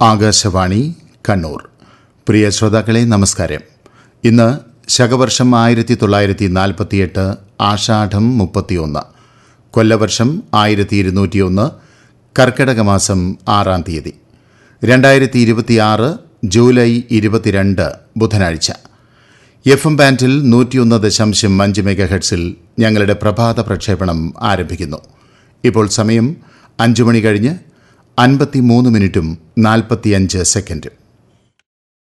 ആകാശവാണി കണ്ണൂർ പ്രിയ ശ്രോതാക്കളെ നമസ്കാരം ഇന്ന് ശകവർഷം ആയിരത്തി തൊള്ളായിരത്തി നാൽപ്പത്തിയെട്ട് ആഷാഢം മുപ്പത്തിയൊന്ന് കൊല്ലവർഷം ആയിരത്തി ഇരുന്നൂറ്റിയൊന്ന് കർക്കിടക മാസം ആറാം തീയതി രണ്ടായിരത്തി ഇരുപത്തിയാറ് ജൂലൈ ഇരുപത്തിരണ്ട് ബുധനാഴ്ച എഫ് എം ബാൻഡിൽ നൂറ്റിയൊന്ന് ദശാംശം അഞ്ച് മെഗാ ഹെഡ്സിൽ ഞങ്ങളുടെ പ്രഭാത പ്രക്ഷേപണം ആരംഭിക്കുന്നു ഇപ്പോൾ സമയം അഞ്ചു മണി കഴിഞ്ഞ് അൻപത്തിമൂന്ന് മിനിറ്റും നാൽപ്പത്തിയഞ്ച് സെക്കൻഡും